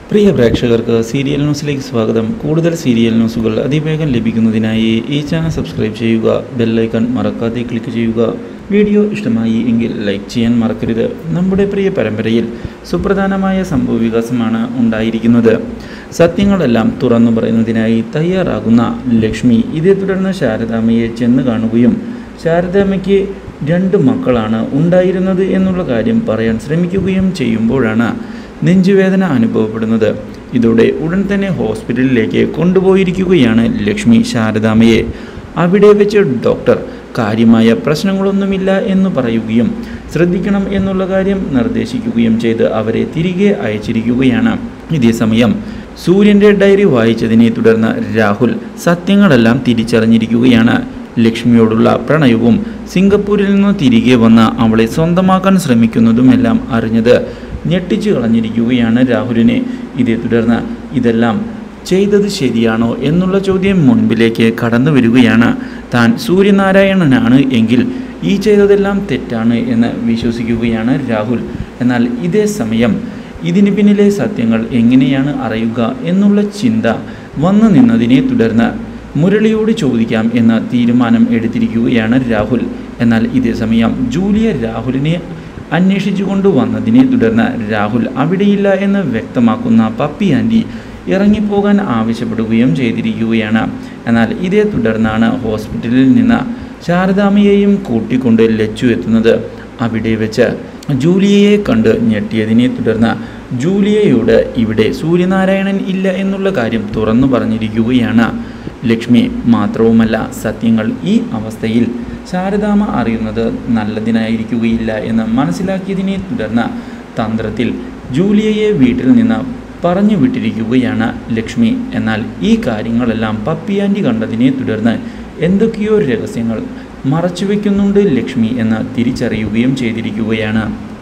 പ്രിയ പ്രേക്ഷകർക്ക് സീരിയൽ ന്യൂസിലേക്ക് സ്വാഗതം കൂടുതൽ സീരിയൽ ന്യൂസുകൾ അതിവേഗം ലഭിക്കുന്നതിനായി ഈ ചാനൽ സബ്സ്ക്രൈബ് ചെയ്യുക ബെല്ലൈക്കൺ മറക്കാതെ ക്ലിക്ക് ചെയ്യുക വീഡിയോ ഇഷ്ടമായി എങ്കിൽ ലൈക്ക് ചെയ്യാൻ മറക്കരുത് നമ്മുടെ പ്രിയ പരമ്പരയിൽ സുപ്രധാനമായ സംഭവവികാസമാണ് ഉണ്ടായിരിക്കുന്നത് സത്യങ്ങളെല്ലാം തുറന്നു പറയുന്നതിനായി തയ്യാറാകുന്ന ലക്ഷ്മി ഇതേ തുടർന്ന് ശാരദാമ്മയെ ചെന്ന് കാണുകയും ശാരദാമ്മയ്ക്ക് രണ്ട് മക്കളാണ് ഉണ്ടായിരുന്നത് എന്നുള്ള കാര്യം പറയാൻ ശ്രമിക്കുകയും ചെയ്യുമ്പോഴാണ് നെഞ്ചുവേദന അനുഭവപ്പെടുന്നത് ഇതോടെ ഉടൻ തന്നെ ഹോസ്പിറ്റലിലേക്ക് കൊണ്ടുപോയിരിക്കുകയാണ് ലക്ഷ്മി ശാരദാമ്മയെ അവിടെ വെച്ച് ഡോക്ടർ കാര്യമായ പ്രശ്നങ്ങളൊന്നുമില്ല എന്ന് പറയുകയും ശ്രദ്ധിക്കണം എന്നുള്ള കാര്യം നിർദ്ദേശിക്കുകയും ചെയ്ത് അവരെ തിരികെ അയച്ചിരിക്കുകയാണ് ഇതേസമയം സൂര്യൻ്റെ ഡയറി വായിച്ചതിനെ തുടർന്ന് രാഹുൽ സത്യങ്ങളെല്ലാം തിരിച്ചറിഞ്ഞിരിക്കുകയാണ് ലക്ഷ്മിയോടുള്ള പ്രണയവും സിംഗപ്പൂരിൽ നിന്ന് തിരികെ വന്ന് അവളെ സ്വന്തമാക്കാൻ ശ്രമിക്കുന്നതുമെല്ലാം അറിഞ്ഞത് ഞെട്ടിച്ചു കളഞ്ഞിരിക്കുകയാണ് രാഹുലിനെ ഇതേ തുടർന്ന് ഇതെല്ലാം ചെയ്തത് ശരിയാണോ എന്നുള്ള ചോദ്യം മുൻപിലേക്ക് കടന്നു വരികയാണ് താൻ സൂര്യനാരായണനാണ് എങ്കിൽ ഈ ചെയ്തതെല്ലാം തെറ്റാണ് എന്ന് വിശ്വസിക്കുകയാണ് രാഹുൽ എന്നാൽ ഇതേ സമയം ഇതിന് പിന്നിലെ സത്യങ്ങൾ എങ്ങനെയാണ് അറിയുക എന്നുള്ള ചിന്ത വന്നു നിന്നതിനെ തുടർന്ന് മുരളിയോട് ചോദിക്കാം എന്ന തീരുമാനം എടുത്തിരിക്കുകയാണ് രാഹുൽ എന്നാൽ ഇതേ സമയം ജൂലിയ രാഹുലിനെ അന്വേഷിച്ചു കൊണ്ടുവന്നതിനെ തുടർന്ന് രാഹുൽ അവിടെയില്ല എന്ന് വ്യക്തമാക്കുന്ന പപ്പി ആൻറ്റി ഇറങ്ങിപ്പോകാൻ ആവശ്യപ്പെടുകയും ചെയ്തിരിക്കുകയാണ് എന്നാൽ ഇതേ തുടർന്നാണ് ഹോസ്പിറ്റലിൽ നിന്ന് ശാരദാമ്മയെയും കൂട്ടിക്കൊണ്ട് ലച്ചു എത്തുന്നത് അവിടെ വെച്ച് ജൂലിയയെ കണ്ട് ഞെട്ടിയതിനെ തുടർന്ന് ജൂലിയയോട് ഇവിടെ സൂര്യനാരായണൻ ഇല്ല എന്നുള്ള കാര്യം തുറന്നു പറഞ്ഞിരിക്കുകയാണ് ലക്ഷ്മി മാത്രവുമല്ല സത്യങ്ങൾ ഈ അവസ്ഥയിൽ ശാരദാമ്മ അറിയുന്നത് നല്ലതിനായിരിക്കുകയില്ല എന്ന് മനസ്സിലാക്കിയതിനെ തുടർന്ന് തന്ത്രത്തിൽ ജൂലിയയെ വീട്ടിൽ നിന്ന് പറഞ്ഞു വിട്ടിരിക്കുകയാണ് ലക്ഷ്മി എന്നാൽ ഈ കാര്യങ്ങളെല്ലാം പപ്പിയാൻറ്റി കണ്ടതിനെ തുടർന്ന് എന്തൊക്കെയോ രഹസ്യങ്ങൾ മറച്ചുവെക്കുന്നുണ്ട് ലക്ഷ്മി എന്ന് തിരിച്ചറിയുകയും ചെയ്തിരിക്കുകയാണ്